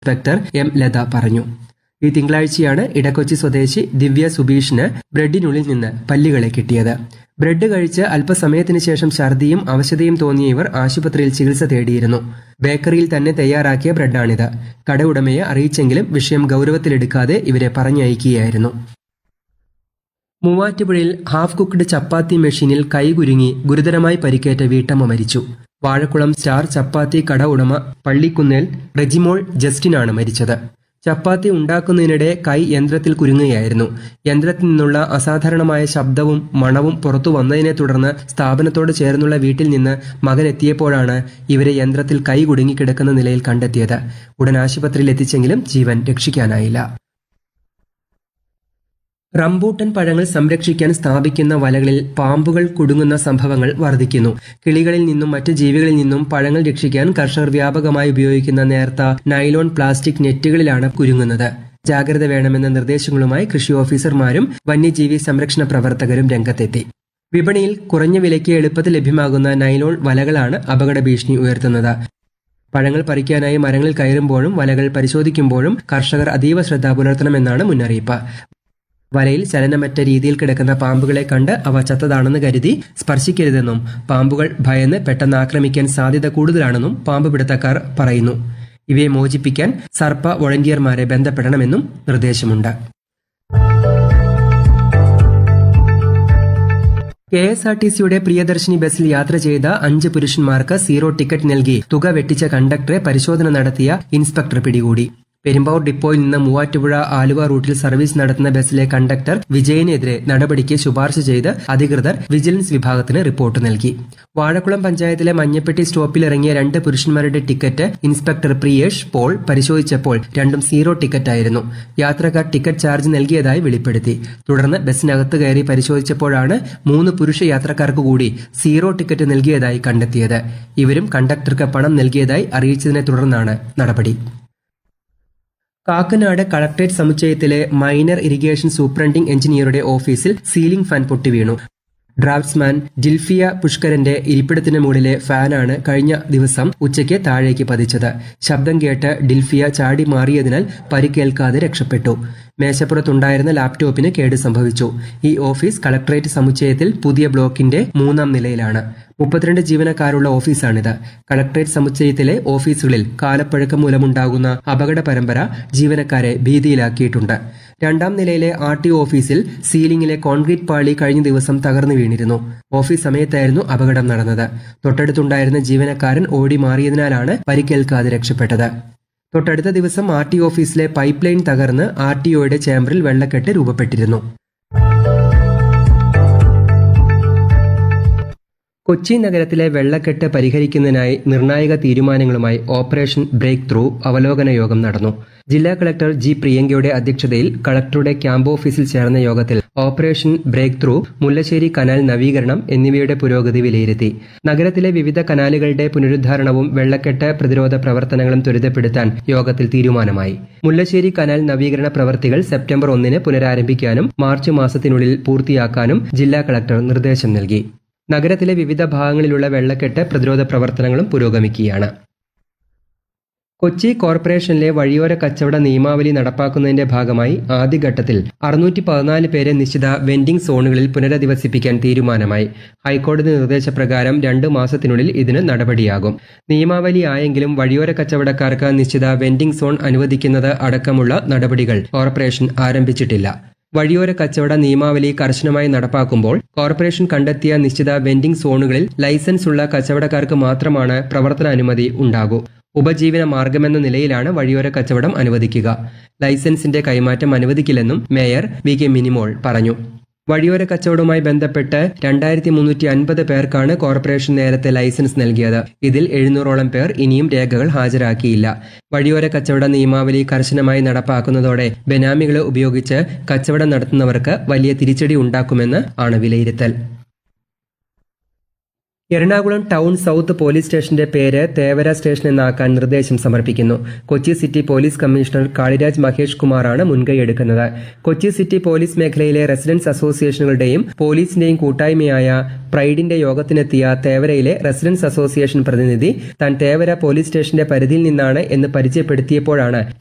inspector M Latha പറഞ്ഞു ഈ തിങ്കളാഴ്ചയാണ് ഇടക്കൊച്ചി സ്വദേശി ദിവ്യ സുബീഷിന് ബ്രെഡിനുള്ളിൽ നിന്ന് പല്ലുകളെ കിട്ടിയത് ബ്രെഡ് കഴിച്ച് അല്പസമയത്തിന് ശേഷം ഛർദിയും അവശതയും തോന്നിയ ഇവർ ആശുപത്രിയിൽ ചികിത്സ തേടിയിരുന്നു ബേക്കറിയിൽ തന്നെ തയ്യാറാക്കിയ ബ്രെഡാണിത് കട ഉടമയെ അറിയിച്ചെങ്കിലും വിഷയം ഗൗരവത്തിലെടുക്കാതെ ഇവരെ പറഞ്ഞയക്കുകയായിരുന്നു മൂവാറ്റുപുഴയിൽ ഹാഫ് കുക്ക്ഡ് ചപ്പാത്തി മെഷീനിൽ കൈകുരുങ്ങി ഗുരുതരമായി പരിക്കേറ്റ വീട്ടമ്മ മരിച്ചു വാഴക്കുളം സ്റ്റാർ ചപ്പാത്തി കട ഉടമ പള്ളിക്കുന്നേൽ റെജിമോൾ ജസ്റ്റിനാണ് മരിച്ചത് ചപ്പാത്തി ഉണ്ടാക്കുന്നതിനിടെ കൈ യന്ത്രത്തിൽ കുരുങ്ങുകയായിരുന്നു യന്ത്രത്തിൽ നിന്നുള്ള അസാധാരണമായ ശബ്ദവും മണവും പുറത്തു വന്നതിനെ തുടർന്ന് സ്ഥാപനത്തോട് ചേർന്നുള്ള വീട്ടിൽ നിന്ന് മകൻ എത്തിയപ്പോഴാണ് ഇവരെ യന്ത്രത്തിൽ കൈ കുടുങ്ങിക്കിടക്കുന്ന നിലയിൽ കണ്ടെത്തിയത് ഉടൻ ആശുപത്രിയിൽ എത്തിച്ചെങ്കിലും ജീവൻ രക്ഷിക്കാനായില്ല റംബൂട്ടൻ പഴങ്ങൾ സംരക്ഷിക്കാൻ സ്ഥാപിക്കുന്ന വലകളിൽ പാമ്പുകൾ കുടുങ്ങുന്ന സംഭവങ്ങൾ വർദ്ധിക്കുന്നു കിളികളിൽ നിന്നും മറ്റ് ജീവികളിൽ നിന്നും പഴങ്ങൾ രക്ഷിക്കാൻ കർഷകർ വ്യാപകമായി ഉപയോഗിക്കുന്ന നേർത്ത നൈലോൺ പ്ലാസ്റ്റിക് നെറ്റുകളിലാണ് കുരുങ്ങുന്നത് ജാഗ്രത വേണമെന്ന നിർദ്ദേശങ്ങളുമായി കൃഷി ഓഫീസർമാരും വന്യജീവി സംരക്ഷണ പ്രവർത്തകരും രംഗത്തെത്തി വിപണിയിൽ കുറഞ്ഞ വിലയ്ക്ക് എളുപ്പത്തിൽ ലഭ്യമാകുന്ന നൈലോൺ വലകളാണ് അപകട ഭീഷണി ഉയർത്തുന്നത് പഴങ്ങൾ പറിക്കാനായി മരങ്ങളിൽ കയറുമ്പോഴും വലകൾ പരിശോധിക്കുമ്പോഴും കർഷകർ അതീവ ശ്രദ്ധ പുലർത്തണമെന്നാണ് മുന്നറിയിപ്പ് വലയിൽ ചലനമറ്റ രീതിയിൽ കിടക്കുന്ന പാമ്പുകളെ കണ്ട് അവ ചത്തതാണെന്ന് കരുതി സ്പർശിക്കരുതെന്നും പാമ്പുകൾ ഭയന്ന് പെട്ടെന്ന് ആക്രമിക്കാൻ സാധ്യത കൂടുതലാണെന്നും പാമ്പ് പിടുത്തക്കാർ പറയുന്നു ഇവയെ മോചിപ്പിക്കാൻ സർപ്പ വോളണ്ടിയർമാരെ ബന്ധപ്പെടണമെന്നും നിർദ്ദേശമുണ്ട് കെ എസ് ആർ ടി സിയുടെ പ്രിയദർശിനി ബസ്സിൽ യാത്ര ചെയ്ത അഞ്ച് പുരുഷന്മാർക്ക് സീറോ ടിക്കറ്റ് നൽകി തുക വെട്ടിച്ച കണ്ടക്ടറെ പരിശോധന നടത്തിയ ഇൻസ്പെക്ടർ പിടികൂടി പെരുമ്പാവൂർ ഡിപ്പോയിൽ നിന്ന് മൂവാറ്റുപുഴ ആലുവ റൂട്ടിൽ സർവീസ് നടത്തുന്ന ബസ്സിലെ കണ്ടക്ടർ വിജയനെതിരെ നടപടിക്ക് ശുപാർശ ചെയ്ത് അധികൃതർ വിജിലൻസ് വിഭാഗത്തിന് റിപ്പോർട്ട് നൽകി വാഴക്കുളം പഞ്ചായത്തിലെ മഞ്ഞപ്പെട്ടി സ്റ്റോപ്പിലിറങ്ങിയ രണ്ട് പുരുഷന്മാരുടെ ടിക്കറ്റ് ഇൻസ്പെക്ടർ പ്രിയേഷ് പോൾ പരിശോധിച്ചപ്പോൾ രണ്ടും സീറോ ടിക്കറ്റായിരുന്നു യാത്രക്കാർ ടിക്കറ്റ് ചാർജ് നൽകിയതായി വെളിപ്പെടുത്തി തുടർന്ന് ബസ്സിനകത്ത് കയറി പരിശോധിച്ചപ്പോഴാണ് മൂന്ന് പുരുഷ യാത്രക്കാർക്ക് കൂടി സീറോ ടിക്കറ്റ് നൽകിയതായി കണ്ടെത്തിയത് ഇവരും കണ്ടക്ടർക്ക് പണം നൽകിയതായി അറിയിച്ചതിനെ തുടർന്നാണ് നടപടി കാക്കനാട് കളക്ടറേറ്റ് സമുച്ചയത്തിലെ മൈനർ ഇറിഗേഷൻ സൂപ്രണ്ടിംഗ് എഞ്ചിനീയറുടെ ഓഫീസിൽ സീലിംഗ് ഫാൻ പൊട്ടിവീണു ഡ്രാഫ്റ്റ്സ്മാൻ ജിൽഫിയ പുഷ്കരന്റെ ഇരിപ്പിടത്തിന് മുകളിലെ ഫാനാണ് കഴിഞ്ഞ ദിവസം ഉച്ചയ്ക്ക് താഴേക്ക് പതിച്ചത് ശബ്ദം കേട്ട് ഡിൽഫിയ ചാടി മാറിയതിനാൽ പരിക്കേൽക്കാതെ രക്ഷപ്പെട്ടു മേശപ്പുറത്തുണ്ടായിരുന്ന ലാപ്ടോപ്പിന് കേട് സംഭവിച്ചു ഈ ഓഫീസ് കളക്ടറേറ്റ് സമുച്ചയത്തിൽ പുതിയ ബ്ലോക്കിന്റെ മൂന്നാം നിലയിലാണ് മുപ്പത്തിരണ്ട് ജീവനക്കാരുള്ള ഓഫീസാണിത് കളക്ടറേറ്റ് സമുച്ചയത്തിലെ ഓഫീസുകളിൽ കാലപ്പഴക്കം മൂലമുണ്ടാകുന്ന അപകട പരമ്പര ജീവനക്കാരെ ഭീതിയിലാക്കിയിട്ടുണ്ട് രണ്ടാം നിലയിലെ ആർ ടി ഓഫീസിൽ സീലിംഗിലെ കോൺക്രീറ്റ് പാളി കഴിഞ്ഞ ദിവസം തകർന്നു വീണിരുന്നു ഓഫീസ് സമയത്തായിരുന്നു അപകടം നടന്നത് തൊട്ടടുത്തുണ്ടായിരുന്ന ജീവനക്കാരൻ ഓടി മാറിയതിനാലാണ് പരിക്കേൽക്കാതെ രക്ഷപ്പെട്ടത് തൊട്ടടുത്ത ദിവസം ആർ ടി ഓഫീസിലെ പൈപ്പ് ലൈൻ തകർന്ന് ആർ ടി ഒയുടെ ചേംബറിൽ വെള്ളക്കെട്ട് രൂപപ്പെട്ടിരുന്നു കൊച്ചി നഗരത്തിലെ വെള്ളക്കെട്ട് പരിഹരിക്കുന്നതിനായി നിർണായക തീരുമാനങ്ങളുമായി ഓപ്പറേഷൻ ബ്രേക്ക് ത്രൂ അവലോകന യോഗം നടന്നു ജില്ലാ കളക്ടർ ജി പ്രിയങ്കയുടെ അധ്യക്ഷതയിൽ കളക്ടറുടെ ക്യാമ്പ് ഓഫീസിൽ ചേർന്ന യോഗത്തിൽ operation breakthrough Mullassery canal നവീകരണം എന്നിവയുടെ പുരോഗതി വിലയിരുത്തി നഗരത്തിലെ വിവിധ കനാലുകളുടെ പുനരുദ്ധാരണവും വെള്ളക്കെട്ട് പ്രതിരോധ പ്രവർത്തനങ്ങളും ത്വരിതപ്പെടുത്താൻ യോഗത്തിൽ തീരുമാനമായി മുല്ലശ്ശേരി കനാൽ നവീകരണ പ്രവൃത്തികൾ സെപ്റ്റംബർ ഒന്നിന് പുനരാരംഭിക്കാനും മാർച്ച് മാസത്തിനുള്ളിൽ പൂർത്തിയാക്കാനും ജില്ലാ കളക്ടർ നിർദ്ദേശം നൽകി നഗരത്തിലെ വിവിധ ഭാഗങ്ങളിലുള്ള വെള്ളക്കെട്ട് പ്രതിരോധ പ്രവർത്തനങ്ങളും പുരോഗമിക്കുകയാണ് കൊച്ചി കോർപ്പറേഷനിലെ വഴിയോര കച്ചവട നിയമാവലി നടപ്പാക്കുന്നതിന്റെ ഭാഗമായി ആദ്യഘട്ടത്തിൽ അറുന്നൂറ്റി പതിനാല് പേരെ നിശ്ചിത വെൻഡിംഗ് സോണുകളിൽ പുനരധിവസിപ്പിക്കാൻ തീരുമാനമായി ഹൈക്കോടതി നിർദ്ദേശപ്രകാരം രണ്ടു മാസത്തിനുള്ളിൽ ഇതിന് നടപടിയാകും നിയമാവലി ആയെങ്കിലും വഴിയോര കച്ചവടക്കാർക്ക് നിശ്ചിത വെൻഡിംഗ് സോൺ അനുവദിക്കുന്നത് അടക്കമുള്ള നടപടികൾ കോർപ്പറേഷൻ ആരംഭിച്ചിട്ടില്ല വഴിയോര കച്ചവട നിയമാവലി കർശനമായി നടപ്പാക്കുമ്പോൾ കോർപ്പറേഷൻ കണ്ടെത്തിയ നിശ്ചിത വെൻഡിംഗ് സോണുകളിൽ ലൈസൻസ് ഉള്ള കച്ചവടക്കാർക്ക് മാത്രമാണ് പ്രവർത്തന അനുമതി ഉണ്ടാകൂ ഉപജീവന മാർഗമെന്ന നിലയിലാണ് വഴിയോര കച്ചവടം അനുവദിക്കുക ലൈസൻസിന്റെ കൈമാറ്റം അനുവദിക്കില്ലെന്നും മേയർ വി കെ മിനിമോൾ പറഞ്ഞു വഴിയോര കച്ചവടവുമായി ബന്ധപ്പെട്ട് രണ്ടായിരത്തി മുന്നൂറ്റി അൻപത് പേർക്കാണ് കോർപ്പറേഷൻ നേരത്തെ ലൈസൻസ് നൽകിയത് ഇതിൽ എഴുന്നൂറോളം പേർ ഇനിയും രേഖകൾ ഹാജരാക്കിയില്ല വഴിയോര കച്ചവട നിയമാവലി കർശനമായി നടപ്പാക്കുന്നതോടെ ബെനാമികളെ ഉപയോഗിച്ച് കച്ചവടം നടത്തുന്നവർക്ക് വലിയ തിരിച്ചടി ഉണ്ടാക്കുമെന്ന് ആണ് വിലയിരുത്തൽ എറണാകുളം ടൗൺ സൗത്ത് പോലീസ് സ്റ്റേഷന്റെ പേര് തേവര സ്റ്റേഷൻ എന്നാക്കാൻ നിർദ്ദേശം സമർപ്പിക്കുന്നു Kochi city police commissioner Kaliraj Mahesh കുമാറാണ് മുൻകൈയെടുക്കുന്നത് കൊച്ചി സിറ്റി പോലീസ് മേഖലയിലെ റെസിഡൻസ് അസോസിയേഷനുകളുടെയും പോലീസിന്റെയും കൂട്ടായ്മയായ പ്രൈഡിന്റെ യോഗത്തിനെത്തിയ തേവരയിലെ റെസിഡൻസ് അസോസിയേഷൻ പ്രതിനിധി താൻ തേവര പോലീസ് സ്റ്റേഷന്റെ പരിധിയിൽ നിന്നാണ് എന്ന് പരിചയപ്പെടുത്തിയപ്പോഴാണ്